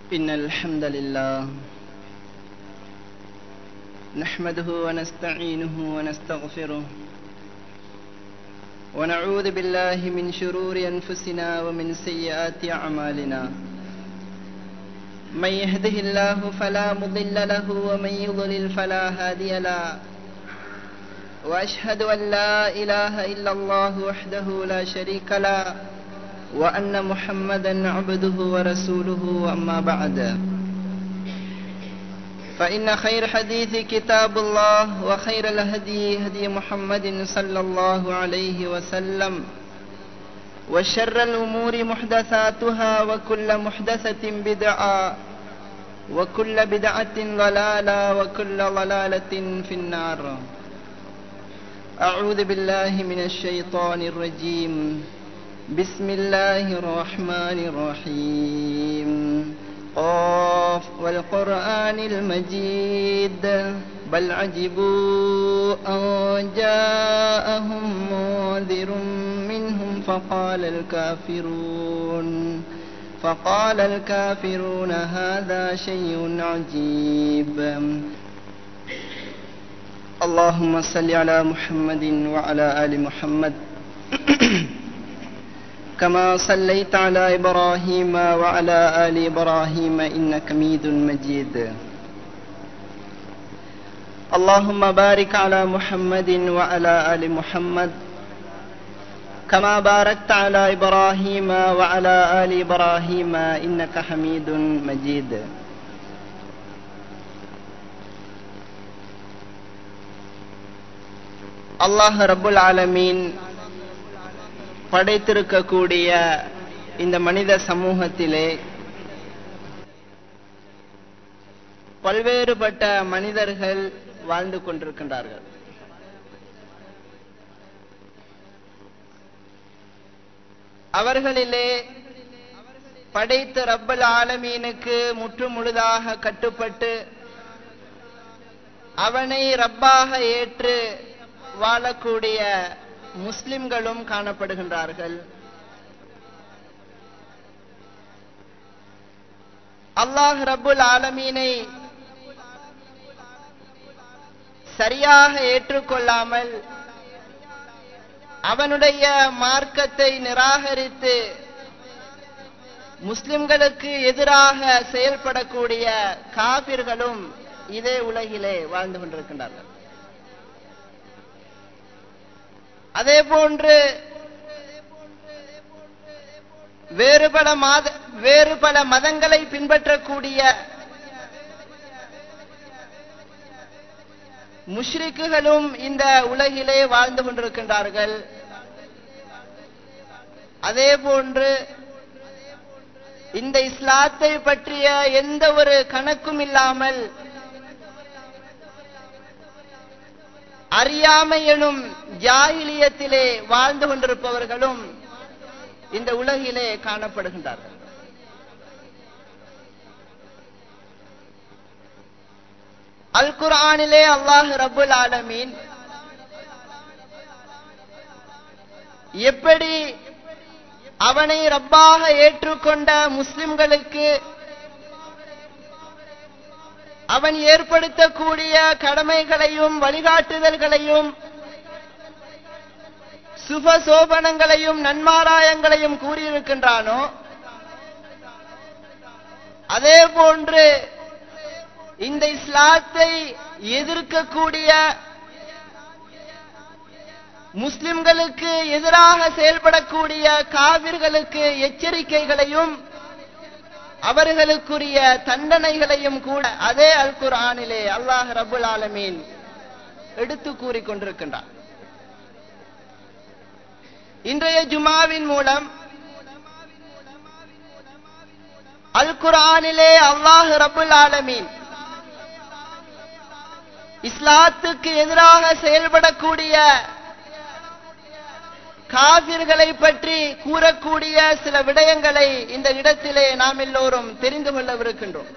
إن الحمد لله نحمده ونستعينه ونستغفره ونعوذ بالله من شرور أنفسنا ومن سيئات أعمالنا من يهده الله فلا مضل له ومن يضلل فلا هادي له وأشهد أن لا إله إلا الله وحده لا شريك له وأن محمدا عبده ورسوله أما بعد فإن خير حديث كتاب الله وخير الهدي هدي محمد صلى الله عليه وسلم وشر الأمور محدثاتها وكل محدثة بدعة وكل بدعة ضلالة وكل ضلالة في النار أعوذ بالله من الشيطان الرجيم بسم الله الرحمن الرحيم قاف والقرآن المجيد بل عجبوا أن جاءهم منذر منهم فقال الكافرون فقال الكافرون هذا شيء عجيب اللهم صل على محمد وعلى آل محمد كما صليت على إبراهيم وعلى آل إبراهيم إنك ميد مجيد اللهم بارك على محمد وعلى آل محمد كما باركت على إبراهيم وعلى آل إبراهيم إنك حميد مجيد அல்லாஹ் ரபுல் ஆலமீன் படைத்திருக்கக்கூடிய இந்த மனித சமூகத்திலே பல்வேறுபட்ட மனிதர்கள் வாழ்ந்து கொண்டிருக்கின்றார்கள் அவர்களிலே படைத்த ரப்பல் ஆலமீனுக்கு முற்று முழுதாக கட்டுப்பட்டு அவனை ரப்பாக ஏற்று வாழக்கூடிய முஸ்லிம்களும் காணப்படுகின்றார்கள் அல்லாஹ் ரபுல் ஆலமீனை சரியாக ஏற்றுக்கொள்ளாமல் அவனுடைய மார்க்கத்தை நிராகரித்து முஸ்லிம்களுக்கு எதிராக செயல்படக்கூடிய காபிர்களும் இதே உலகிலே வாழ்ந்து கொண்டிருக்கின்றார்கள் அதே போன்று வேறு பல மாத வேறு பல மதங்களை பின்பற்றக்கூடிய முஷ்ரிக்குகளும் இந்த உலகிலே வாழ்ந்து கொண்டிருக்கின்றார்கள் அதே போன்று இந்த இஸ்லாத்தை பற்றிய எந்த ஒரு கணக்கும் இல்லாமல் அறியாமை எனும் ஜாகிலியத்திலே வாழ்ந்து கொண்டிருப்பவர்களும் இந்த உலகிலே காணப்படுகின்றார்கள் அல் குரானிலே அல்லாஹ் ரபுல் ஆலமீன் எப்படி அவனை ரப்பாக ஏற்றுக்கொண்ட முஸ்லிம்களுக்கு அவன் ஏற்படுத்தக்கூடிய கடமைகளையும் வழிகாட்டுதல்களையும் சுப சோபனங்களையும் நன்மாராயங்களையும் கூறியிருக்கின்றானோ அதே போன்று இந்த இஸ்லாத்தை எதிர்க்கக்கூடிய முஸ்லிம்களுக்கு எதிராக செயல்படக்கூடிய காவிர்களுக்கு எச்சரிக்கைகளையும் அவர்களுக்குரிய தண்டனைகளையும் கூட அதே அல் குரானிலே அல்லாஹ் ரபுல் ஆலமீன் எடுத்து கூறிக்கொண்டிருக்கின்றார் இன்றைய ஜுமாவின் மூலம் அல் குரானிலே அல்லாஹ் ரபுல் ஆலமீன் இஸ்லாத்துக்கு எதிராக செயல்படக்கூடிய காவிர்களை பற்றி கூறக்கூடிய சில விடயங்களை இந்த இடத்திலே நாம் எல்லோரும் தெரிந்து கொள்ளவிருக்கின்றோம்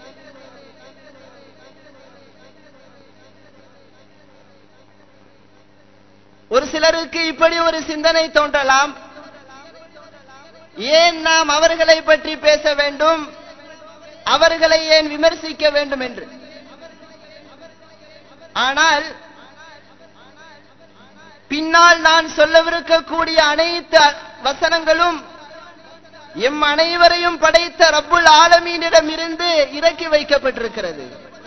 ஒரு சிலருக்கு இப்படி ஒரு சிந்தனை தோன்றலாம் ஏன் நாம் அவர்களை பற்றி பேச வேண்டும் அவர்களை ஏன் விமர்சிக்க வேண்டும் என்று ஆனால் பின்னால் நான் சொல்லவிருக்கக்கூடிய அனைத்து வசனங்களும் எம் அனைவரையும் படைத்த ரப்புல் ஆலமீனிடம் இருந்து இறக்கி வைக்கப்பட்டிருக்கிறது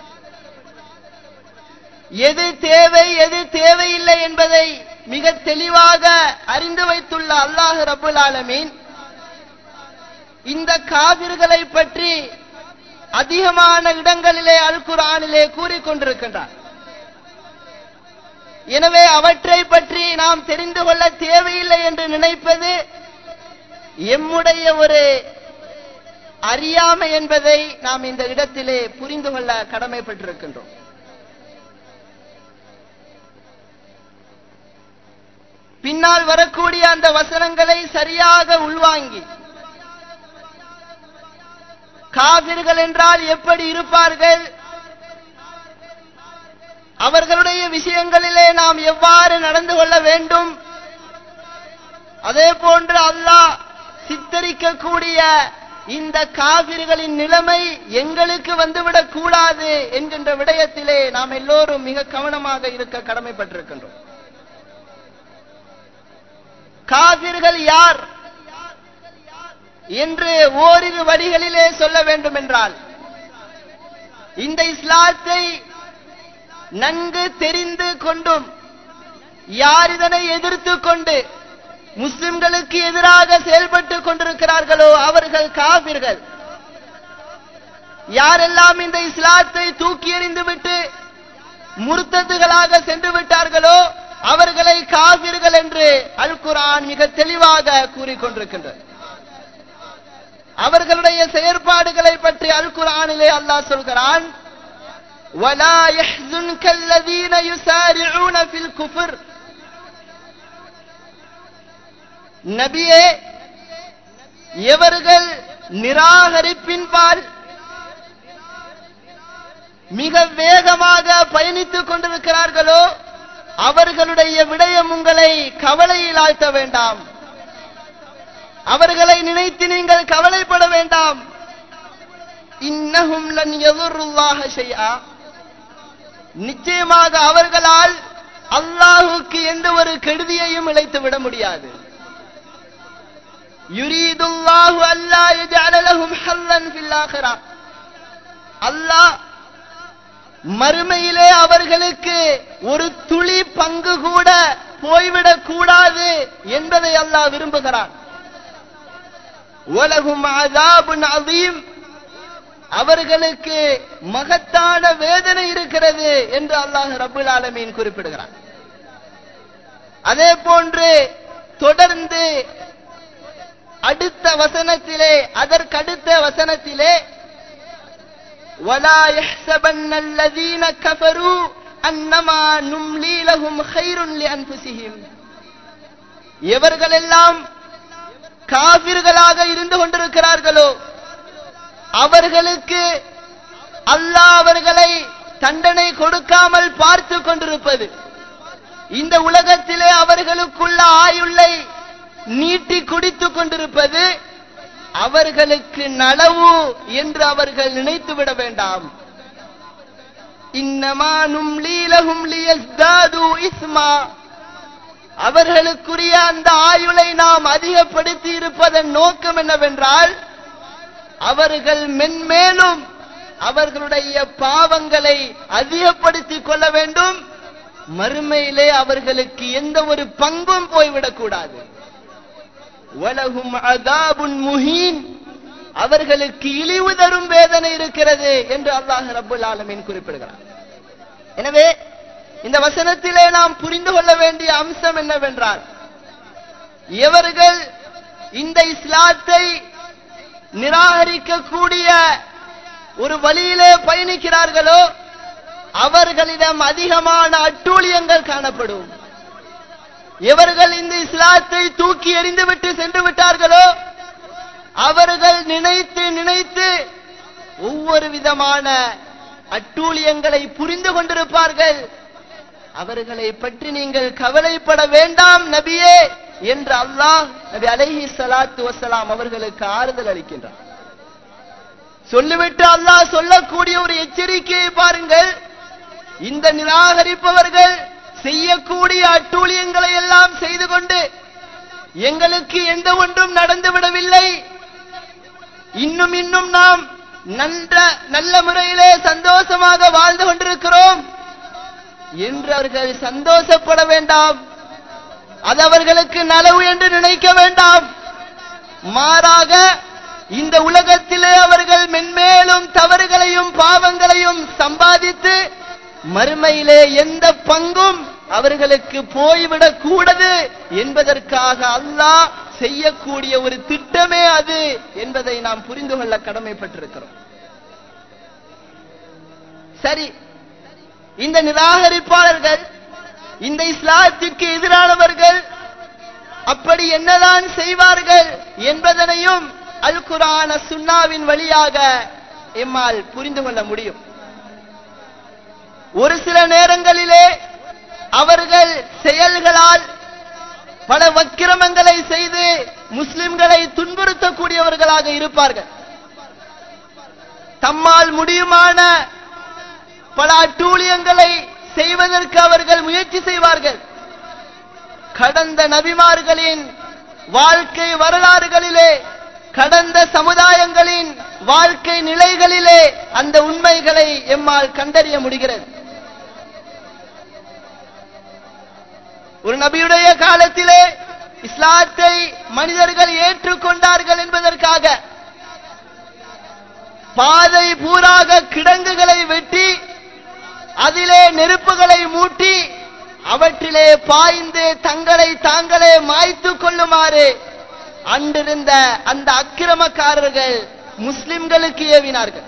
எது தேவை எது தேவையில்லை என்பதை மிக தெளிவாக அறிந்து வைத்துள்ள அல்லாஹ் ரப்புல் ஆலமீன் இந்த காவிர்களை பற்றி அதிகமான இடங்களிலே அல் குரானிலே கூறிக்கொண்டிருக்கின்றார் எனவே அவற்றை பற்றி நாம் தெரிந்து கொள்ள தேவையில்லை என்று நினைப்பது எம்முடைய ஒரு அறியாமை என்பதை நாம் இந்த இடத்திலே புரிந்து கொள்ள கடமைப்பட்டிருக்கின்றோம் பின்னால் வரக்கூடிய அந்த வசனங்களை சரியாக உள்வாங்கி காவிர்கள் என்றால் எப்படி இருப்பார்கள் அவர்களுடைய விஷயங்களிலே நாம் எவ்வாறு நடந்து கொள்ள வேண்டும் அதே போன்று அல்லாஹ் சித்தரிக்கக்கூடிய இந்த காவிர்களின் நிலைமை எங்களுக்கு வந்துவிடக் கூடாது என்கின்ற விடயத்திலே நாம் எல்லோரும் மிக கவனமாக இருக்க கடமைப்பட்டிருக்கின்றோம் காவிர்கள் யார் என்று ஓரிரு வழிகளிலே சொல்ல வேண்டும் என்றால் இந்த இஸ்லாத்தை நன்கு தெரிந்து கொண்டும் யார் இதனை எதிர்த்து கொண்டு முஸ்லிம்களுக்கு எதிராக செயல்பட்டு கொண்டிருக்கிறார்களோ அவர்கள் காபிர்கள் யாரெல்லாம் இந்த இஸ்லாத்தை தூக்கி எறிந்து விட்டு முர்த்தத்துகளாக சென்று விட்டார்களோ அவர்களை காபிர்கள் என்று அல் குரான் மிக தெளிவாக கூறிக்கொண்டிருக்கின்றது அவர்களுடைய செயற்பாடுகளை பற்றி அல் குரானிலே அல்லாஹ் சொல்கிறான் ولا يحزنك الذين يسارعون في الكفر நபியே எவர்கள் நிராகரிப்பின்பால் மிக வேகமாக பயணித்துக் கொண்டிருக்கிறார்களோ அவர்களுடைய விடயம் உங்களை கவலையில் ஆழ்த்த வேண்டாம் அவர்களை நினைத்து நீங்கள் கவலைப்பட வேண்டாம் இன்னஹும் லன் யதுருல்லாஹ ஷைஆ நிச்சயமாக அவர்களால் அல்லாஹுக்கு எந்த ஒரு கெடுதியையும் இழைத்து விட முடியாது யுரீதுல்லாஹு அல்லா யஜஅல லஹும் ஹல்லன் ஃபில் ஆখিরা அல்லாஹ் மறுமையிலே அவர்களுக்கு ஒரு துளி பங்கு கூட போய்விடக் கூடாது என்பதை அல்லாஹ் விரும்புகிறான் உலகும் அதாபுன் அதீம் அவர்களுக்கு மகத்தான வேதனை இருக்கிறது என்று அல்லாஹ் ரபுல் ஆலமீன் குறிப்பிடுகிறார் அதே போன்று தொடர்ந்து அடுத்த வசனத்திலே அதற்கடுத்த வசனத்திலே ولا يحسبن الذين كفروا أنما نملي لهم خير لأنفسهم எவர்களெல்லாம் காவிர்களாக இருந்து கொண்டிருக்கிறார்களோ அவர்களுக்கு அல்லாஹ் அவர்களை தண்டனை கொடுக்காமல் பார்த்து கொண்டிருப்பது இந்த உலகத்திலே அவர்களுக்குள்ள ஆயுளை நீட்டி குடித்துக் கொண்டிருப்பது அவர்களுக்கு நலவு என்று அவர்கள் நினைத்து விட வேண்டாம் இன்னமானும் லீலகும் லியஸ்தாது இஸ்மா அவர்களுக்குரிய அந்த ஆயுளை நாம் அதிகப்படுத்தி இருப்பதன் நோக்கம் என்னவென்றால் அவர்கள் மென்மேலும் அவர்களுடைய பாவங்களை அதிகப்படுத்திக் கொள்ள வேண்டும் மறுமையிலே அவர்களுக்கு எந்த ஒரு பங்கும் போய்விடக்கூடாது வலகும் அதாபுன் முஹீன் அவர்களுக்கு இழிவு தரும் வேதனை இருக்கிறது என்று அல்லாஹ் ரபுல் ஆலமீன் குறிப்பிடுகிறார் எனவே இந்த வசனத்திலே நாம் புரிந்து கொள்ள வேண்டிய அம்சம் என்னவென்றால் எவர்கள் இந்த இஸ்லாத்தை நிராகரிக்கக்கூடிய ஒரு வழியிலே பயணிக்கிறார்களோ அவர்களிடம் அதிகமான அட்டூழியங்கள் காணப்படும் எவர்கள் இந்த இஸ்லாத்தை தூக்கி எறிந்துவிட்டு சென்று விட்டார்களோ அவர்கள் நினைத்து நினைத்து ஒவ்வொரு விதமான அட்டூழியங்களை புரிந்து கொண்டிருப்பார்கள் அவர்களை பற்றி நீங்கள் கவலைப்பட வேண்டாம் நபியே என்று அல்லாஹ் நபி அலைஹி ஸலாத்து வஸலாம் அவர்களுக்கு ஆறுதல் அளிக்கின்றார் சொல்லிவிட்டு அல்லாஹ் சொல்லக்கூடிய ஒரு எச்சரிக்கையை பாருங்கள் இந்த நிராகரிப்பவர்கள் செய்யக்கூடிய அட்டூழியங்களை எல்லாம் செய்து கொண்டு எங்களுக்கு எந்த ஒன்றும் நடந்துவிடவில்லை இன்னும் இன்னும் நாம் நன்ற நல்ல முறையிலே சந்தோஷமாக வாழ்ந்து கொண்டிருக்கிறோம் என்று அவர்கள் சந்தோஷப்பட வேண்டாம் அது அவர்களுக்கு நலவு என்று நினைக்க வேண்டாம் மாறாக இந்த உலகத்திலே அவர்கள் மென்மேலும் தவறுகளையும் பாவங்களையும் சம்பாதித்து மறுமையிலே எந்த பங்கும் அவர்களுக்கு போய்விடக் கூடாது என்பதற்காக அல்லாஹ் செய்யக்கூடிய ஒரு திட்டமே அது என்பதை நாம் புரிந்து கொள்ள கடமைப்பட்டிருக்கிறோம் சரி இந்த நிராகரிப்பாளர்கள் இந்த இஸ்லாத்திற்கு எதிரானவர்கள் அப்படி என்னதான் செய்வார்கள் என்பதனையும் அல் குரான சுன்னாவின் வழியாக எம்மால் புரிந்து கொள்ள முடியும் ஒரு சில நேரங்களிலே அவர்கள் செயல்களால் பல வக்கிரமங்களை செய்து முஸ்லிம்களை துன்புறுத்தக்கூடியவர்களாக இருப்பார்கள் தம்மால் முடியுமான பல அட்டூழியங்களை செய்வதற்கு அவர்கள் முயற்சி செய்வார்கள் கடந்த நபிமார்களின் வாழ்க்கை வரலாறுகளிலே கடந்த சமுதாயங்களின் வாழ்க்கை நிலைகளிலே அந்த உண்மைகளை எம்மால் கண்டறிய முடிகிறது ஒரு நபியுடைய காலத்திலே இஸ்லாத்தை மனிதர்கள் ஏற்றுக்கொண்டார்கள் என்பதற்காக பாதை பூராக கிடங்குகளை வெட்டி அதிலே நெருப்புகளை மூட்டி அவற்றிலே பாய்ந்து தங்களை தாங்களே மாய்த்து கொள்ளுமாறு அன்றிருந்த அந்த அக்கிரமக்காரர்கள் முஸ்லிம்களுக்கு ஏவினார்கள்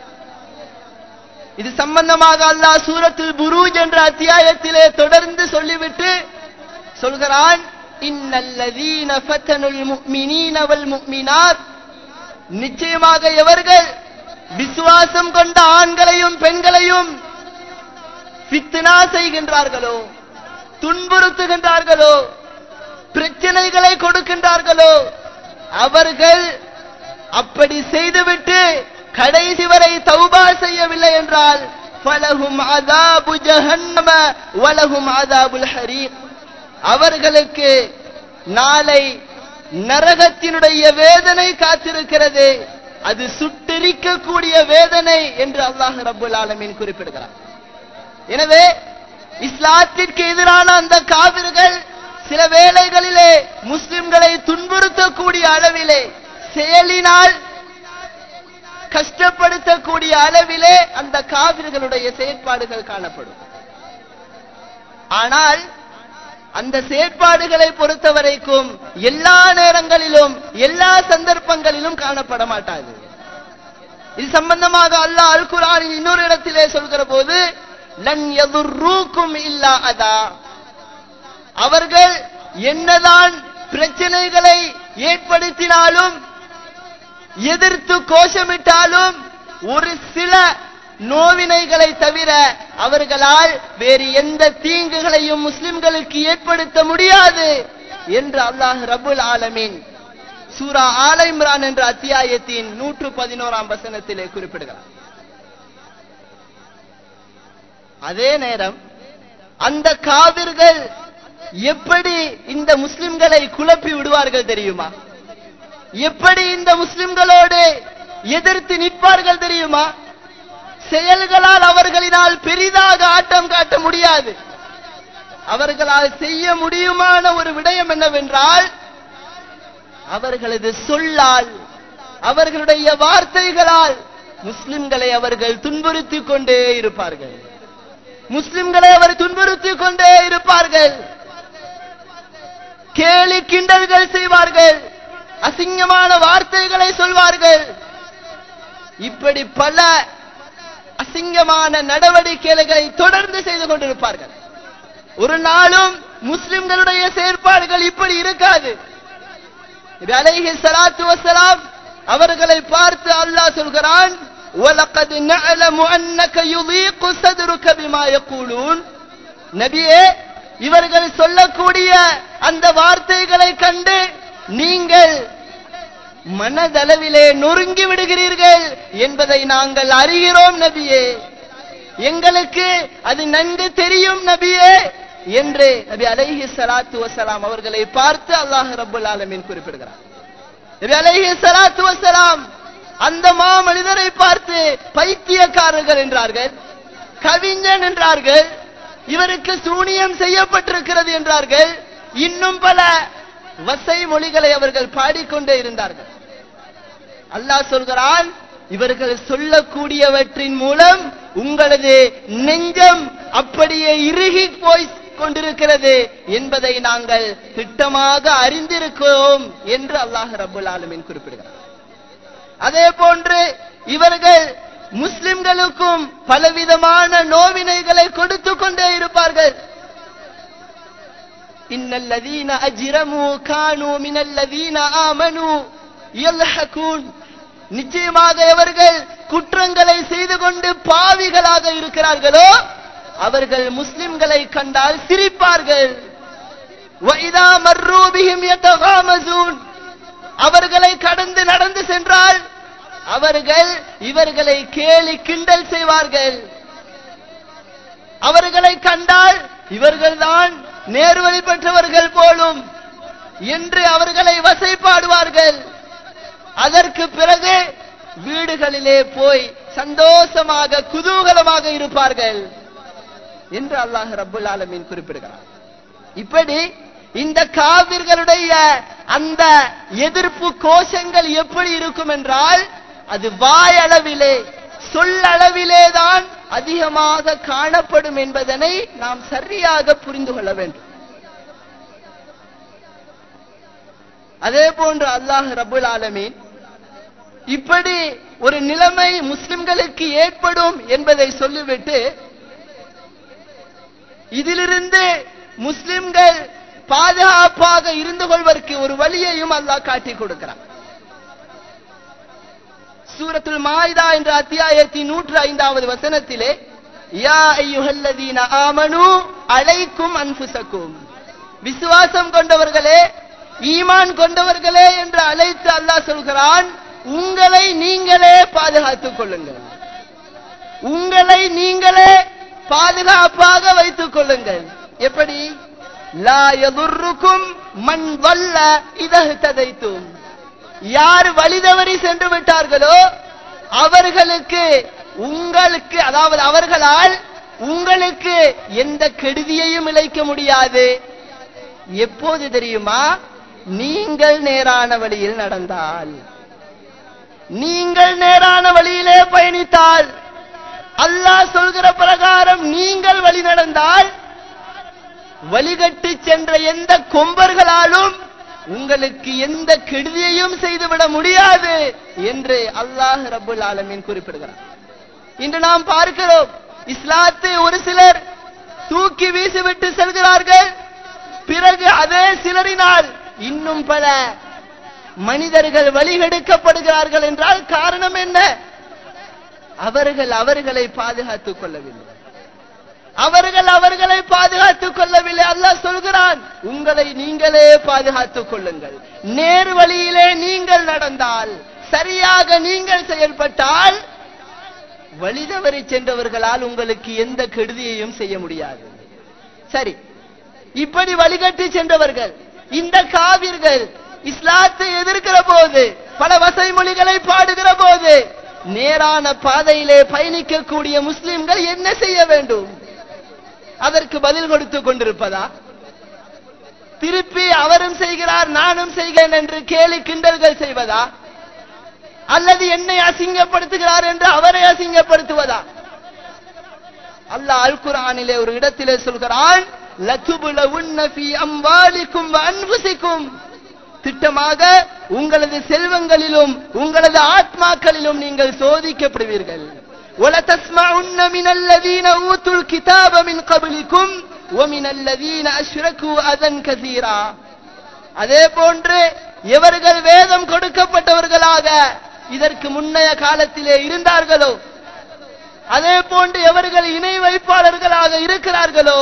இது சம்பந்தமாக அல்லாஹ் சூரத்தில் புரூஜ் என்ற அத்தியாயத்திலே தொடர்ந்து சொல்லிவிட்டு சொல்கிறான் இன்னல்லதீன ஃபத்தனுல் முஃமினீன வல் முஃமினாத் நிச்சயமாக எவர்கள் விசுவாசம் கொண்ட ஆண்களையும் பெண்களையும் ஃபித்னா செய்கின்றார்களோ துன்புறுத்துகின்றார்களோ பிரச்சனைகளை கொடுக்கின்றார்களோ அவர்கள் அப்படி செய்துவிட்டு கடைசி வரை தௌபா செய்யவில்லை என்றால் ஃபலஹும் அதாபு ஜஹன்னம வலஹும் அதாபுல் ஹரீக் அவர்களுக்கு நாளை நரகத்தினுடைய வேதனை காத்திருக்கிறது அது சுட்டெரிக்கக்கூடிய வேதனை என்று அல்லாஹ் ரப்புல் ஆலமீன் குறிப்பிடுகிறார் எனவே இஸ்லாத்திற்கு எதிரான அந்த காவிர்கள் சில வேளைகளிலே முஸ்லிம்களை துன்புறுத்தக்கூடிய அளவிலே செயலினால் கஷ்டப்படுத்தக்கூடிய அளவிலே அந்த காவிர்களுடைய செயற்பாடுகள் காணப்படும் ஆனால் அந்த செயற்பாடுகளை பொறுத்தவரைக்கும் எல்லா நேரங்களிலும் எல்லா சந்தர்ப்பங்களிலும் காணப்பட மாட்டாது இது சம்பந்தமாக அல்லாஹ் அல் குரானின் இன்னொரு இடத்திலே சொல்கிற போது லன் எதுர்ரூக்கும் இல்லா அதா அவர்கள் என்னதான் பிரச்சனைகளை ஏற்படுத்தினாலும் எதிர்த்து கோஷமிட்டாலும் ஒரு சில நோவினைகளை தவிர அவர்களால் வேறு எந்த தீங்குகளையும் முஸ்லிம்களுக்கு ஏற்படுத்த முடியாது என்று அல்லாஹ் ரபுல் ஆலமீன் சூரா ஆல இம்ரான் என்ற அத்தியாயத்தின் நூற்று பதினோராம் வசனத்திலே குறிப்பிடுகிறார் அதே நேரம் அந்த காவிர்கள் எப்படி இந்த முஸ்லிம்களை குழப்பி விடுவார்கள் தெரியுமா எப்படி இந்த முஸ்லிம்களோடு எதிர்த்து நிற்பார்கள் தெரியுமா செயல்களால் அவர்களினால் பெரிதாக ஆட்டம் காட்ட முடியாது அவர்களால் செய்ய முடியுமான ஒரு விடயம் என்னவென்றால் அவர்களது சொல்லால் அவர்களுடைய வார்த்தைகளால் முஸ்லிம்களை அவர்கள் துன்புறுத்திக் கொண்டே இருப்பார்கள் முஸ்லிம்களை அவர் துன்புறுத்திக் கொண்டே இருப்பார்கள் கேலி கிண்டல்கள் செய்வார்கள் அசிங்கமான வார்த்தைகளை சொல்வார்கள் இப்படி பல அசிங்கமான நடவடிக்கைகளை தொடர்ந்து செய்து கொண்டிருப்பார்கள் ஒரு நாளும் முஸ்லிம்களுடைய செயற்பாடுகள் இப்படி இருக்காது அலைஹி ஸலாத்து வஸலாம் அவர்களை பார்த்து அல்லாஹ் சொல்கிறான் وَلَقَدْ نَعْلَمُ أَنَّكَ يُضِيقُ صَدْرُكَ بِمَا يَقُولُونَ நபியே இவர்கள் சொல்லக்கூடிய அந்த வார்த்தைகளை கண்டு நீங்கள் மனதளவிலே நொறுங்கி விடுகிறீர்கள் என்பதை நாங்கள் அறிகிறோம் நபியே எங்களுக்கு அது நன்கு தெரியும் நபியே என்று நபி அலைஹி ஸலாத்து வஸலாம் அவர்களை பார்த்து அல்லாஹ் ரப்பல் ஆலமீன் குறிப்பிடுகிறார் நபி அலைஹி ஸலாத்து வஸலாம் அந்த மா மனிதரை பார்த்து பைத்தியக்காரர்கள் என்றார்கள் கவிஞன் என்றார்கள் இவருக்கு சூனியம் செய்யப்பட்டிருக்கிறது என்றார்கள் இன்னும் பல வசை மொழிகளை அவர்கள் பாடிக்கொண்டே இருந்தார்கள் அல்லாஹ் சொல்கிறான் இவர்கள் சொல்லக்கூடியவற்றின் மூலம் உங்களது நெஞ்சம் அப்படியே இறுகி போய் கொண்டிருக்கிறது என்பதை நாங்கள் திட்டமாக அறிந்திருக்கிறோம் என்று அல்லாஹ் ரபுல் ஆலமின் குறிப்பிடுகிறார் அதே போன்று இவர்கள் முஸ்லிம்களுக்கும் பலவிதமான நோவினைகளை கொடுத்து கொண்டே இருப்பார்கள் இன்னல்லதீன அஜ்ரமு கானு மினல்லதீன ஆமனு யல்ஹகூன் நிச்சயமாக எவர்கள் குற்றங்களை செய்து கொண்டு பாவிகளாக இருக்கிறார்களோ அவர்கள் முஸ்லிம்களை கண்டால் சிரிப்பார்கள் وَإِذَا مَرُّوا بِهِمْ يَتَغَامَزُونَ அவர்களை கடந்து நடந்து சென்றால் அவர்கள் இவர்களை கேலி கிண்டல் செய்வார்கள் அவர்களை கண்டால் இவர்கள்தான் நேர்வழி பெற்றவர்கள் போலும் என்று அவர்களை வசைப்பாடுவார்கள் அதற்கு பிறகு வீடுகளிலே போய் சந்தோஷமாக குதூகலமாக இருப்பார்கள் என்று அல்லாஹ் ரப்புல் ஆலமீன் குறிப்பிடுகிறார் இப்படி இந்த காவிர்களுடைய அந்த எதிர்ப்பு கோஷங்கள் எப்படி இருக்கும் என்றால் அது வாயளவிலே சொல்லளவிலே தான் அதிகமாக காணப்படும் என்பதனை நாம் சரியாக புரிந்து கொள்ள வேண்டும் அதே போன்று அல்லாஹ் ரபுல் ஆலமீன் இப்படி ஒரு நிலைமை முஸ்லிம்களுக்கு ஏற்படும் என்பதை சொல்லிவிட்டு இதிலிருந்து முஸ்லிம்கள் பாதுகாப்பாக இருந்து கொள்வதற்கு ஒரு வழியையும் அல்லாஹ் காட்டிக் கொடுக்கிறான் சூரத்துல் மாயிதா என்ற அத்தியாயத்தின் நூற்று ஐந்தாவது வசனத்திலே யா ஐயுஹல்லதீன ஆமனு அலைக்கும் அன்புசக்கும் விசுவாசம் கொண்டவர்களே ஈமான் கொண்டவர்களே என்று அழைத்து அல்லாஹ் சொல்கிறான் உங்களை நீங்களே பாதுகாத்துக் கொள்ளுங்கள் உங்களை நீங்களே பாதுகாப்பாக வைத்துக் கொள்ளுங்கள் எப்படி லா எதுருக்கும் மண் வல்ல இதகுத்ததைத்தும் யார் வழிதவறி சென்று விட்டார்களோ அவர்களுக்கு உங்களுக்கு அதாவது அவர்களால் உங்களுக்கு எந்த கெடுதியையும் இழைக்க முடியாது எப்போது தெரியுமா நீங்கள் நேரான வழியில் நடந்தால் நீங்கள் நேரான வழியிலே பயணித்தால் அல்லாஹ் சொல்கிற பிரகாரம் நீங்கள் வழி நடந்தால் வழிகட்டு சென்ற எந்த கொம்பர்களாலும் உங்களுக்கு எந்த கெடுதியையும் செய்துவிட முடியாது என்று அல்லாஹ் ரபுல் ஆலமீன் குறிப்பிடுகிறார் இன்று நாம் பார்க்கிறோம் இஸ்லாத்தை ஒரு சிலர் தூக்கி வீசிவிட்டு செல்கிறார்கள் பிறகு அதே சிலரினால் இன்னும் பல மனிதர்கள் வழிகெடுக்கப்படுகிறார்கள் என்றால் காரணம் என்ன அவர்கள் அவர்களை பாதுகாத்துக் கொள்ளவில்லை அவர்கள் அவர்களை பாதுகாத்துக் கொள்ளவில்லை அல்லாஹ் சொல்கிறான் உங்களை நீங்களே பாதுகாத்துக் கொள்ளுங்கள் நேர் வழியிலே நீங்கள் நடந்தால் சரியாக நீங்கள் செயல்பட்டால் வழி தவறி சென்றவர்களால் உங்களுக்கு எந்த கெடுதியையும் செய்ய முடியாது சரி இப்படி வழிகட்டி சென்றவர்கள் இந்த காவிர்கள் இஸ்லாத்தை எதிர்க்கிற போது பல வசைமொழிகளை பாடுகிற போது நேரான பாதையிலே பயணிக்கக்கூடிய முஸ்லிம்கள் என்ன செய்ய வேண்டும் அதற்கு பதில் கொடுத்துக் கொண்டிருப்பதா திருப்பி அவரும் செய்கிறார் நானும் செய்கிறேன் என்று கேலி கிண்டல்கள் செய்வதா அல்லது என்னை அசிங்கப்படுத்துகிறார் என்று அவரை அசிங்கப்படுத்துவதா அல்லாஹ் அல் குரானிலே ஒரு இடத்திலே சொல்கிறான் லத்துபுலவுன்ன ஃபீ அம்வாலிக்கும் வ அன்ஃபுசிக்கும் திட்டமாக உங்களது செல்வங்களிலும் உங்களது ஆத்மாக்களிலும் நீங்கள் சோதிக்கப்படுவீர்கள் وَلَتَسْمَعُنَّ مِنَ الَّذِينَ أُوتُوا الْكِتَابَ مِنْ قَبْلِكُمْ وَمِنَ الَّذِينَ أَشْرَكُوا أَذًى كَثِيرًا அதே போன்று எவர்கள் வேதம் கொடுக்கப்பட்டவர்களாக இதற்கு முன்னைய காலத்திலே இருந்தார்களோ அதே போன்று எவர்கள் இணை வைப்பாளர்களாக இருக்கிறார்களோ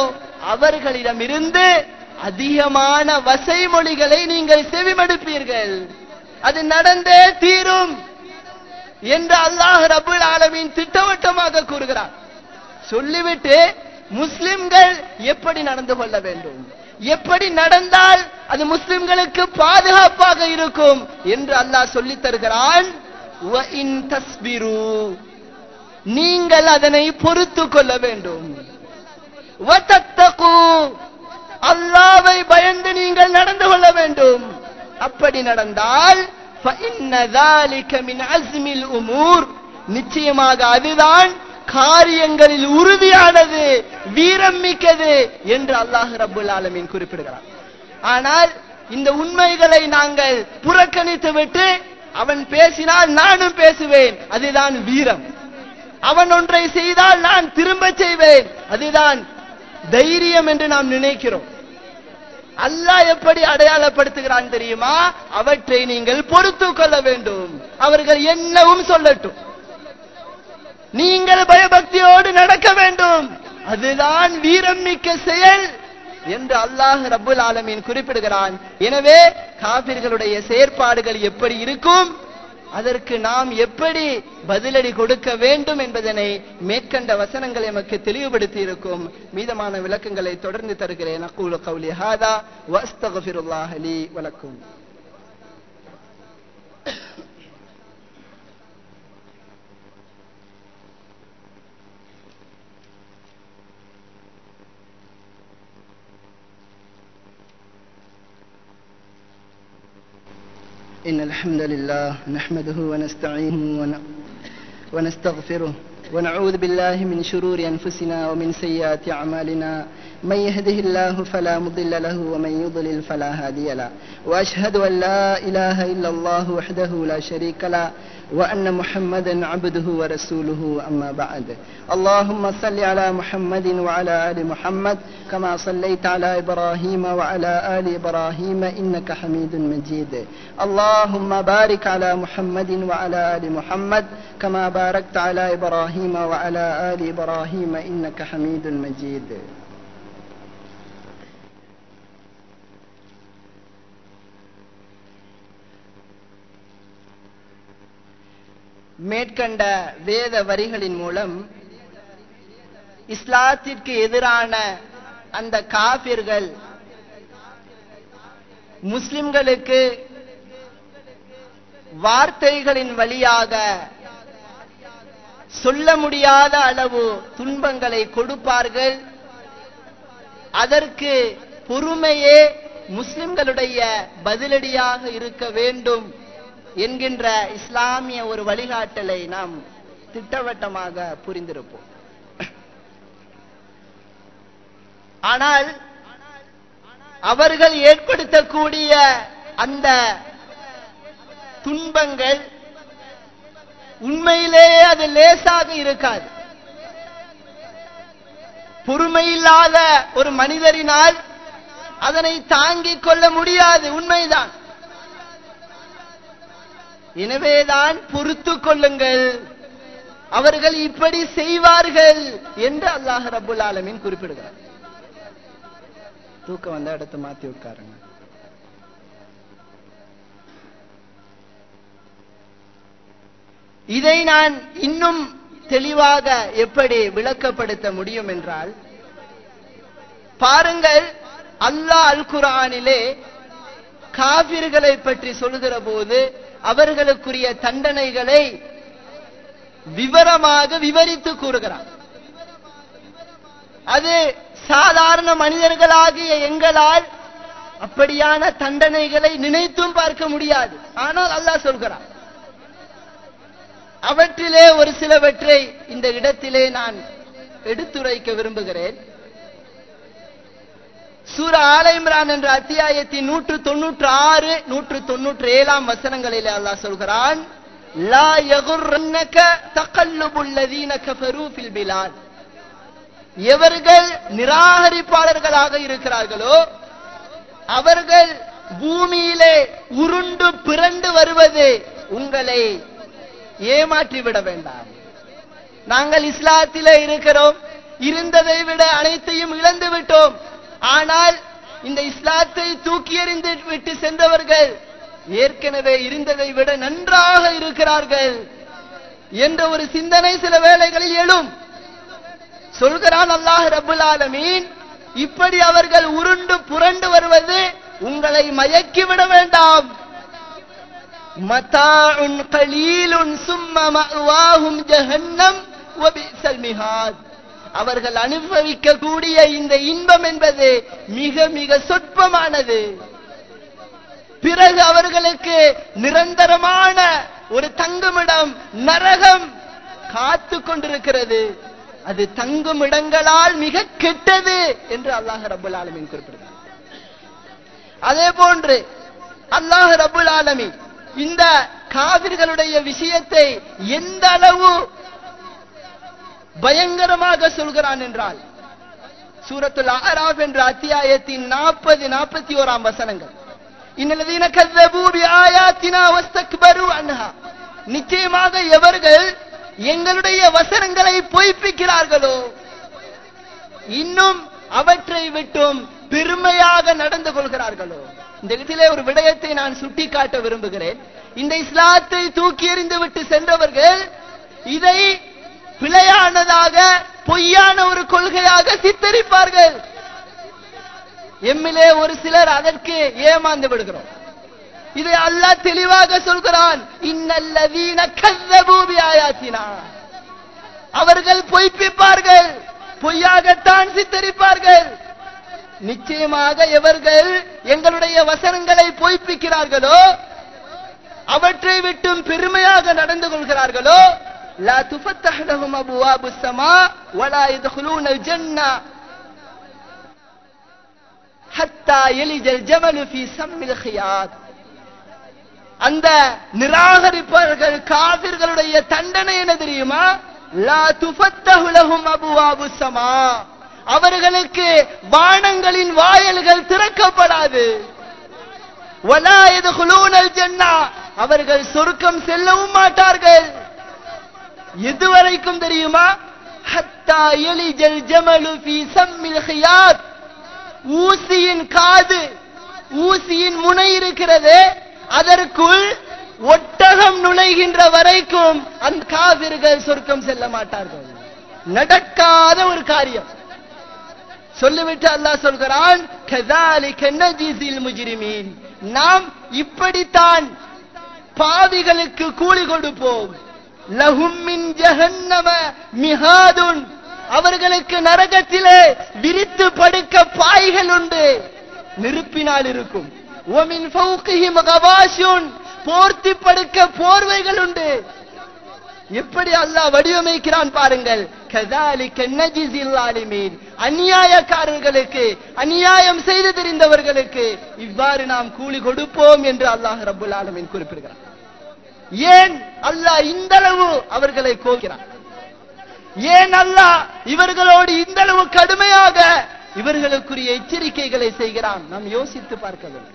அவர்களிடமிருந்து அதிகமான வசை மொழிகளை நீங்கள் செவிமடுப்பீர்கள் அது நடந்தே தீரும் என்று அல்லாஹ் ரபுல் ஆலமீன் திட்டவட்டமாக கூறுகிறார் சொல்லிவிட்டு முஸ்லிம்கள் எப்படி நடந்து கொள்ள வேண்டும் எப்படி நடந்தால் அது முஸ்லிம்களுக்கு பாதுகாப்பாக இருக்கும் என்று அல்லாஹ் சொல்லித் தருகிறான் "வ இன் தஸ்பிரு." நீங்கள் அதனை பொறுத்து கொள்ள வேண்டும் "வதத்தகு." அல்லாவை பயந்து நீங்கள் நடந்து கொள்ள வேண்டும் அப்படி நடந்தால் فَإِنَّ ذَلِكَ مِنْ عَزْمِ الْأُمُورِ நிச்சயமாக அதுதான் காரியங்களில் உறுதியானது வீரம் மிக்கது என்று அல்லாஹ் ரப்புல் ஆலமீன் குறிப்பிடுகிறார் ஆனால் இந்த உண்மைகளை நாங்கள் புறக்கணித்து விட்டு அவன் பேசினால் நானும் பேசுவேன் அதுதான் வீரம் அவன் ஒன்றை செய்தால் நான் திரும்ப செய்வேன் அதுதான் தைரியம் என்று நாம் நினைக்கிறோம் அல்லாஹ் எப்படி அடையாளப்படுத்துகிறான் தெரியுமா அவற்றை நீங்கள் பொறுத்து கொள்ள வேண்டும் அவர்கள் என்னவும் சொல்லட்டும் நீங்கள் பயபக்தியோடு நடக்க வேண்டும் அதுதான் வீரம் மிக்க செயல் என்று அல்லாஹ் ரப்புல் ஆலமீன் குறிப்பிடுகிறான் எனவே காபிர்களுடைய செயற்பாடுகள் எப்படி இருக்கும் அதற்கு நாம் எப்படி பதிலடி கொடுக்க வேண்டும் என்பதனை மேற்கண்ட வசனங்கள் எமக்கு தெளிவுபடுத்தி இருக்கும் மீதமான விளக்கங்களை தொடர்ந்து தருகிறேன் அக்கூல கௌலி ஹாதா வஸ்தகஃபிருல்லாஹ் லி வலக்கும் إن الحمد لله نحمده ونستعينه ون... ونستغفره ونعوذ بالله من شرور أنفسنا ومن سيئات أعمالنا من يهده الله فلا مضل له ومن يضلل فلا هادي له وأشهد أن لا إله إلا الله وحده لا شريك له وأن محمدا عبده ورسوله أما بعد اللهم صل على محمد وعلى آل محمد كما صليت على إبراهيم وعلى آل إبراهيم إنك حميد مجيد اللهم بارك على محمد وعلى آل محمد كما باركت على إبراهيم وعلى آل إبراهيم إنك حميد مجيد மேற்கண்ட வேத வரிகளின் மூலம் இஸ்லாத்திற்கு எதிரான அந்த காபிர்கள் முஸ்லிம்களுக்கு வார்த்தைகளின் வழியாக சொல்ல முடியாத அளவு துன்பங்களை கொடுப்பார்கள் அதற்கு பொறுமையே முஸ்லிம்களுடைய பதிலடியாக இருக்க வேண்டும் என்கின்ற இஸ்லாமிய ஒரு வழிகாட்டலை நாம் திட்டவட்டமாக புரிந்திருப்போம் ஆனால் அவர்கள் ஏற்படுத்தக்கூடிய அந்த துன்பங்கள் உண்மையிலேயே அது லேசாக இருக்காது பொறுமையில்லாத ஒரு மனிதரினால் அதனை தாங்கிக் கொள்ள முடியாது உண்மைதான் எனவேதான் பொறுத்து கொள்ளுங்கள் அவர்கள் இப்படி செய்வார்கள் என்று அல்லாஹ் ரபுல் ஆலமின் குறிப்பிடுகிறார் தூக்கம் வந்த இடத்தை மாத்தி உட்காருங்க இதை நான் இன்னும் தெளிவாக எப்படி விளக்கப்படுத்த முடியும் என்றால் பாருங்கள் அல்லாஹ் அல் குரானிலே காபிர்களை பற்றி சொல்லுகிற போது அவர்களுக்குரிய தண்டனைகளை விவரமாக விவரித்து கூறுகிறார் அது சாதாரண மனிதர்களாகிய எங்களால் அப்படியான தண்டனைகளை நினைத்தும் பார்க்க முடியாது ஆனால் அல்லாஹ் சொல்கிறார் அவற்றிலே ஒரு சிலவற்றை இந்த இடத்திலே நான் எடுத்துரைக்க விரும்புகிறேன் சூர ஆல இம்ரான் என்ற அத்தியாயத்தின் நூற்று தொன்னூற்று ஆறு நூற்று தொன்னூற்று ஏழாம் வசனங்களிலே அல்லாஹ் சொல்கிறான் லா யகுர்ரன்னக தகல்லுபுல்லதீன கஃபரு ஃபில் பிலாத் எவர்கள் நிராகரிப்பாளர்களாக இருக்கிறார்களோ அவர்கள் பூமியிலே உருண்டு பிறண்டு வருவது உங்களை ஏமாற்றி விட வேண்டாம் நாங்கள் இஸ்லாத்திலே இருக்கிறோம் இருந்ததை விட அனைத்தையும் இழந்து விட்டோம் ஆனால் இந்த இஸ்லாத்தை தூக்கி எறிந்து விட்டு சென்றவர்கள் ஏற்கனவே இருந்ததை விட நன்றாக இருக்கிறார்கள் என்ற ஒரு சிந்தனை சில வேளைகளில் எழும் சொல்கிறான் அல்லாஹ் ரபுல் ஆலமீன் இப்படி அவர்கள் உருண்டு புரண்டு வருவது உங்களை மயக்கிவிட வேண்டாம் மதாஉன் கலீலுன் சும்ம மஅவாஹும் ஜஹன்னம் வபிஸல் மிஹாத் அவர்கள் அனுபவிக்கக்கூடிய இந்த இன்பம் என்பது மிக மிக சொற்பமானது பிறகு அவர்களுக்கு நிரந்தரமான ஒரு தங்குமிடம் நரகம் காத்து கொண்டிருக்கிறது அது தங்கும் இடங்களால் மிக கெட்டது என்று அல்லாஹ் ரபுல் ஆலமீன் குறிப்பிடுகிறார் அதே போன்று அல்லாஹ் ரபுல் ஆலமீன் இந்த காவிர்களுடைய விஷயத்தை எந்த அளவு பயங்கரமாக சொல்கிறான் என்றால் சூரத்துல் ஆராப் என்ற அத்தியாயத்தின் நாற்பது நாற்பத்தி ஓராம் வசனங்கள் இன்னலதீன கذبوا بآياتنا واستكبروا عنها நிச்சயமாக எவர்கள் எங்களுடைய வசனங்களை பொய்ப்பிக்கிறார்களோ இன்னும் அவற்றை விட்டும் பெருமையாக நடந்து கொள்கிறார்களோ இந்த இடத்திலே ஒரு விடயத்தை நான் சுட்டிக்காட்ட விரும்புகிறேன் இந்த இஸ்லாத்தை தூக்கி எறிந்து விட்டு சென்றவர்கள் இதை பிழையானதாக பொய்யான ஒரு கொள்கையாக சித்தரிப்பார்கள் எம்மிலே ஒரு சிலர் அதற்கு ஏமாந்து விடுகிறோம் இதை அல்லாஹ் தெளிவாக சொல்கிறான் இன்னல்லதீன கல்லபூ பிஆயாத்தினா அவர்கள் பொய்ப்பிப்பார்கள் பொய்யாகத்தான் சித்தரிப்பார்கள் நிச்சயமாக எவர்கள் எங்களுடைய வசனங்களை பொய்ப்பிக்கிறார்களோ அவற்றை விட்டும் பெருமையாக நடந்து கொள்கிறார்களோ لا تفتح لهم أبواب السماء ولا يدخلون الجنة حتى يلج الجمل في سم الخياط அந்த நிராகரிப்பவர்கள் காவிர்களுடைய தண்டனை என்ன தெரியுமா லா துஃபத்தஹு லஹும் அபுவாபு ஸமா அவர்களுக்கு வானங்களின் வாயல்கள் திறக்கப்படாது வலா யதுகுலூனல் ஜன்னா அவர்கள் சொர்க்கம் செல்லவும் மாட்டார்கள் எதுவரைக்கும் தெரியுமா ஹத்தா எலிஜல் ஜமலு ஃபீ சம்மில் ஹியாத் ஊசியின் காது ஊசியின் முனை இருக்கிறது அதற்குள் ஒட்டகம் நுழைகின்ற வரைக்கும் அந்த காவிர்கள் சொர்க்கம் செல்ல மாட்டார்கள் நடக்காத ஒரு காரியம் சொல்லிவிட்டு அல்லாஹ் சொல்கிறான் கதாலிக நஜிஸில் முஜ்ரிமீன் நாம் இப்படித்தான் பாவிகளுக்கு கூலி கொடுப்போம் லஹும் மின் ஜஹன்னம மிஹாதுன் அவர்களுக்கு நரகத்திலே விரித்து படுக்க பாய்கள் உண்டு நெருப்பினால் இருக்கும் ஒமின் ஃபௌகிஹிம் கவாஷுன் போர்த்தி படுக்க போர்வைகள் உண்டு எப்படி அல்லாஹ் வடிவமைக்கிறான் பாருங்கள் கதாலிக்க நஜிஸில் ஆலிமீன் அநியாயக்காரர்களுக்கு அநியாயம் செய்து தெரிந்தவர்களுக்கு இவ்வாறு நாம் கூலி கொடுப்போம் என்று அல்லாஹ் ரப்புல் ஆலமீன் குறிப்பிடுகிறார் ஏன் அல்லாஹ் இந்த அளவு அவர்களை கோக்கிறான் ஏன் அல்லாஹ் இவர்களோடு இந்த அளவு கடுமையாக இவர்களுக்குரிய எச்சரிக்கைகளை செய்கிறான் நாம் யோசித்து பார்க்க வேண்டும்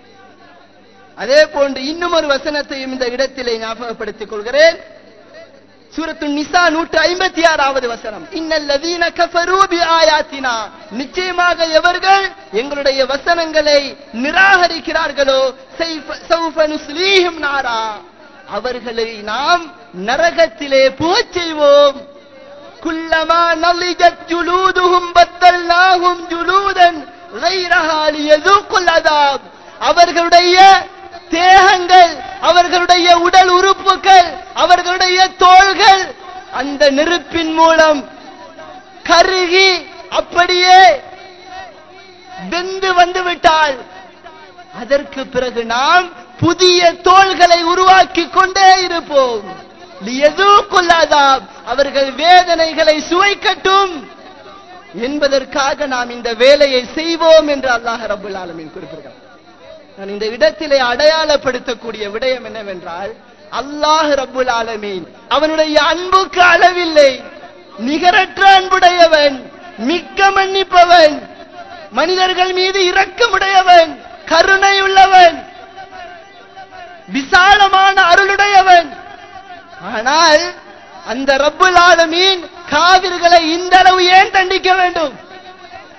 அதே போன்று இன்னும் ஒரு வசனத்தையும் இந்த இடத்திலே ஞாபகப்படுத்திக் கொள்கிறேன் சூரத்து நிசா நூற்று ஐம்பத்தி ஆறாவது வசனம் இன்னல்லதீன கஃபரூ பிஆயாத்தினா நிச்சயமாக எவர்கள் எங்களுடைய வசனங்களை நிராகரிக்கிறார்களோ சைஃப- சௌஃப நுஸ்லீஹிம் நாரா அவர்களை நாம் நரகத்திலே புகச் செய்வோம் குல்லமா நலிஜத் ஜுலூதுஹும் பத்தல்நாஹும் ஜுலூதன் غيرها ليذوقوا العذاب அவர்களுடைய தேகங்கள் அவர்களுடைய உடல் உறுப்புகள் அவர்களுடைய தோள்கள் அந்த நெருப்பின் மூலம் கருகி அப்படியே வெந்து வந்து விட்டால் அதற்கு பிறகு நாம் புதிய தோள்களை உருவாக்கி கொண்டே இருப்போம் கொள்ளாதாம் அவர்கள் வேதனைகளை சுவைக்கட்டும் என்பதற்காக நாம் இந்த வேலையை செய்வோம் என்று அல்லாஹ் ரபுல் ஆலமீன் குறிப்பிடுகிறார் நான் இந்த இடத்திலே அடையாளப்படுத்தக்கூடிய விடயம் என்னவென்றால் அல்லாஹ் ரப்புல் ஆலமீன் அவனுடைய அன்புக்கு அளவில்லை நிகரற்ற அன்புடையவன் மிக்க மன்னிப்பவன் மனிதர்கள் மீது இரக்கமுடையவன் கருணை உள்ளவன் விசாலமான அருளுடையவன் ஆனால் அந்த ரப்புல் ஆலமீன் காவிர்களை இந்த அளவு ஏன் தண்டிக்க வேண்டும்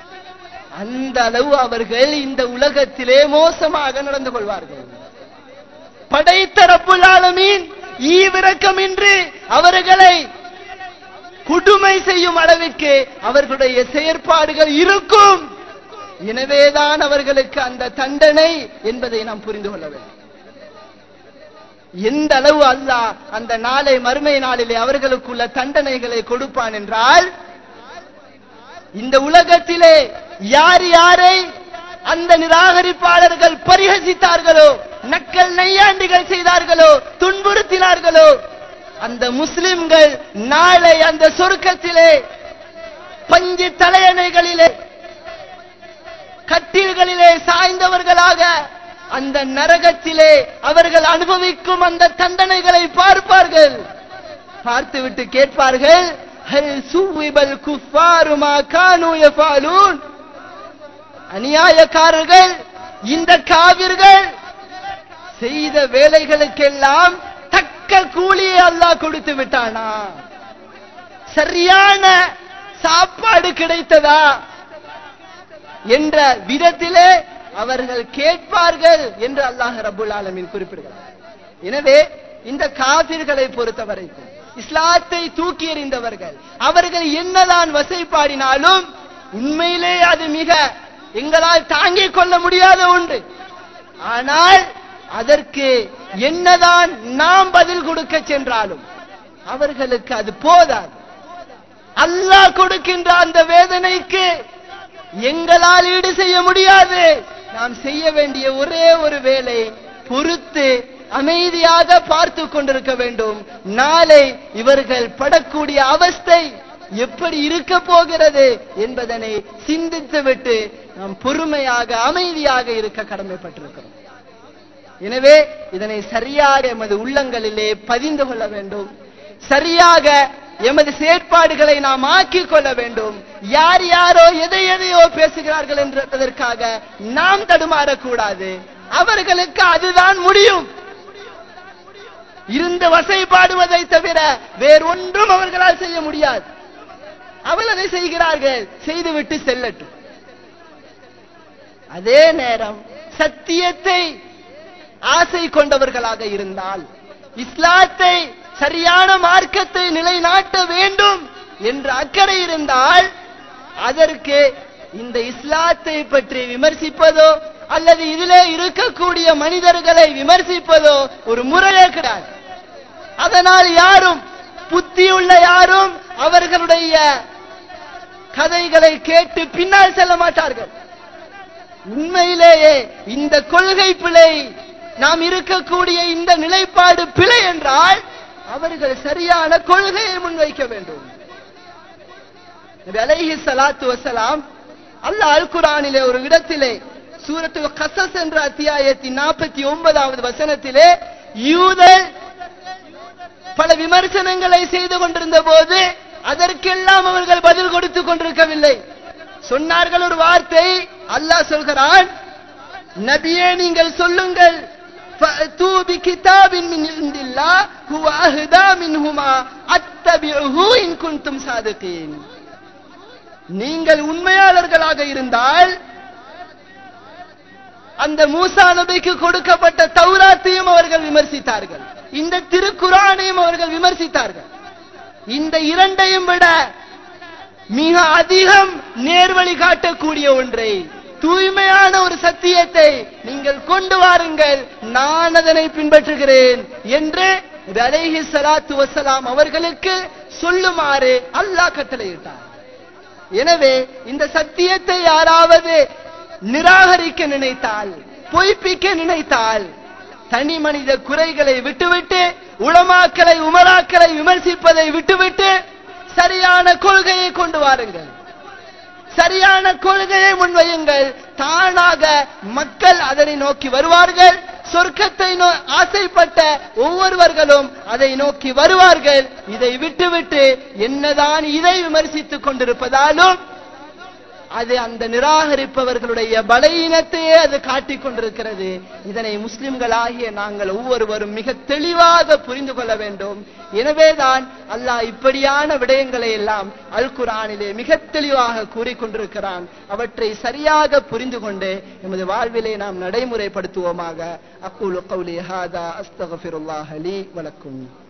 அந்த அளவு அவர்கள் இந்த உலகத்திலே மோசமாக நடந்து கொள்வார்கள் படைத்த ரப்புல் ஆலமீன் ஈவிரக்கமின்றி அவர்களை கொடுமை செய்யும் அளவிற்கு அவர்களுடைய செயற்பாடுகள் இருக்கும் எனவேதான் அவர்களுக்கு அந்த தண்டனை என்பதை நாம் புரிந்து கொள்ள வேண்டும் எந்த அளவு அல்லாஹ் அந்த நாளை மறுமை நாளிலே அவர்களுக்குள்ள தண்டனைகளை கொடுப்பான் என்றால் இந்த உலகத்திலே யார் யாரை அந்த நிராகரிப்பாளர்கள் பரிகசித்தார்களோ நக்கல் நையாண்டிகள் செய்தார்களோ துன்புறுத்தினார்களோ அந்த முஸ்லிம்கள் நாளை அந்த சொர்க்கத்திலே பஞ்சு தலையணைகளிலே கட்டில்களிலே சாய்ந்தவர்களாக அந்த நரகத்திலே அவர்கள் அனுபவிக்கும் அந்த தண்டனைகளை பார்ப்பார்கள் பார்த்துவிட்டு கேட்பார்கள் ஹல் சுவிபல் குஃபாரு மா கானு யஃபாலூன் அநியாயக்காரர்கள் இந்த காவிர்கள் செய்த வேலைகளுக்கெல்லாம் தக்க கூலியை அல்லாஹ் கொடுத்து விட்டானா சரியான சாப்பாடு கிடைத்ததா என்ற விதத்திலே அவர்கள் கேட்பார்கள் என்று அல்லாஹ் ரபுல் ஆலமீன் குறிப்பிடுகிறார் எனவே இந்த காபிர்களை பொறுத்தவரைக்கும் இஸ்லாத்தை தூக்கி எறிந்தவர்கள் அவர்கள் என்னதான் வசைப்பாடினாலும் உண்மையிலே அது மிக எங்களால் தாங்கிக் கொள்ள முடியாத ஒன்று ஆனால் அதற்கு என்னதான் நாம் பதில் கொடுக்க சென்றாலும் அவர்களுக்கு அது போதாது அல்லாஹ் கொடுக்கின்ற அந்த வேதனைக்கு எங்களால் ஈடு செய்ய முடியாது நாம் செய்ய வேண்டிய ஒரே ஒரு வேலை பொறுத்து அமைதியாக பார்த்து கொண்டிருக்க வேண்டும் நாளை இவர்கள் படக்கூடிய அவஸ்தை எப்படி இருக்க போகிறது என்பதனை சிந்தித்துவிட்டு நாம் பொறுமையாக அமைதியாக இருக்க கடமைப்பட்டிருக்கிறோம் எனவே இதனை சரியாக எமது உள்ளங்களிலே பதிந்து கொள்ள வேண்டும் சரியாக எமது செயற்பாடுகளை நாம் ஆக்கிக் கொள்ள வேண்டும் யார் யாரோ எதை எதையோ பேசுகிறார்கள் என்பதற்காக நாம் தடுமாறக்கூடாது அவர்களுக்கு அதுதான் முடியும் இருந்து வசைப்பாடுவதை தவிர வேறொன்றும் அவர்களால் செய்ய முடியாது அவள் அதை செய்கிறார்கள் செய்துவிட்டு செல்லட்டும் அதே நேரம் சத்தியத்தை ஆசை கொண்டவர்களாக இருந்தால் இஸ்லாத்தை சரியான மார்க்கத்தை நிலைநாட்ட வேண்டும் என்ற அக்கறை இருந்தால் அதற்கு இந்த இஸ்லாத்தை பற்றி விமர்சிப்பதோ அல்லது இதிலே இருக்கக்கூடிய மனிதர்களை விமர்சிப்பதோ ஒரு முறையே கிடையாது அதனால் யாரும் புத்தியுள்ள யாரும் அவர்களுடைய கதைகளை கேட்டு பின்னால் செல்ல மாட்டார்கள் உண்மையிலேயே இந்த கொள்கை பிழை நாம் இருக்கக்கூடிய இந்த நிலைப்பாடு பிழை என்றால் அவர்கள் சரியான கொள்கையை முன்வைக்க வேண்டும் நபி அலைஹி ஸலாத்து வஸலாம் அல்லாஹ் அல் குர்ஆனிலே ஒரு இடத்திலே சூரத்து கசஸ் என்ற அத்தியாயத்தின் நாற்பத்தி ஒன்பதாவது வசனத்திலே யூதர் பல விமர்சனங்களை செய்து கொண்டிருந்த போது அதற்கெல்லாம் அவர்கள் பதில் கொடுத்துக் கொண்டிருக்கவில்லை சொன்னார்கள் ஒரு வார்த்தை அல்லாஹ் சொல்கிறான் நபியே நீங்கள் சொல்லுங்கள் فأتوا بكتاب من عند الله هو أهدى منهما أتبعه إن كنتم صادقين நீங்கள் உண்மையாளர்களாக இருந்தால் அந்த மூசா நபிக்கு கொடுக்கப்பட்ட தௌராத்தையும் அவர்கள் விமர்சித்தார்கள் இந்த திருக்குரானையும் அவர்கள் விமர்சித்தார்கள் இந்த இரண்டையும் விட மிக அதிகம் நேர்வழி காட்டக்கூடிய ஒன்றை தூய்மையான ஒரு சத்தியத்தை நீங்கள் கொண்டு வாருங்கள் நான் அதனை பின்பற்றுகிறேன் என்று அலைஹி ஸலாத்து வஸலாம் அவர்களுக்கு சொல்லுமாறு அல்லாஹ் கட்டளையிட்டார் எனவே இந்த சத்தியத்தை யாராவது நிராகரிக்க நினைத்தால் பொய்ப்பிக்க நினைத்தால் தனி மனித குறைகளை விட்டுவிட்டு உளமாக்களை உமராக்களை விமர்சிப்பதை விட்டுவிட்டு சரியான கொள்கையை கொண்டு வாருங்கள் சரியான கொள்கையை முன்வையுங்கள் தானாக மக்கள் அதனை நோக்கி வருவார்கள் சொர்க்கத்தை நோ- ஆசைப்பட்ட ஒவ்வொருவர்களும் அதை நோக்கி வருவார்கள் இதை விட்டுவிட்டு என்னதான் இதை விமர்சித்துக் கொண்டிருப்பதாலும் அது அந்த நிராகரிப்பவர்களுடைய பலவீனத்தையே அது காட்டிக் கொண்டிருக்கிறது இதனை முஸ்லிம்களாகிய நாங்கள் ஒவ்வொருவரும் மிக தெளிவாக புரிந்து கொள்ள வேண்டும் எனவேதான் அல்லாஹ் இப்படியான விடயங்களை எல்லாம் அல் குரானிலே மிக தெளிவாக கூறிக்கொண்டிருக்கிறான் அவற்றை சரியாக புரிந்து கொண்டு எமது வாழ்விலே நாம் நடைமுறைப்படுத்துவோமாக அக்கூலு கௌலி ஹாதா அஸ்தகஃபிருல்லாஹ் லீ வலக்கும்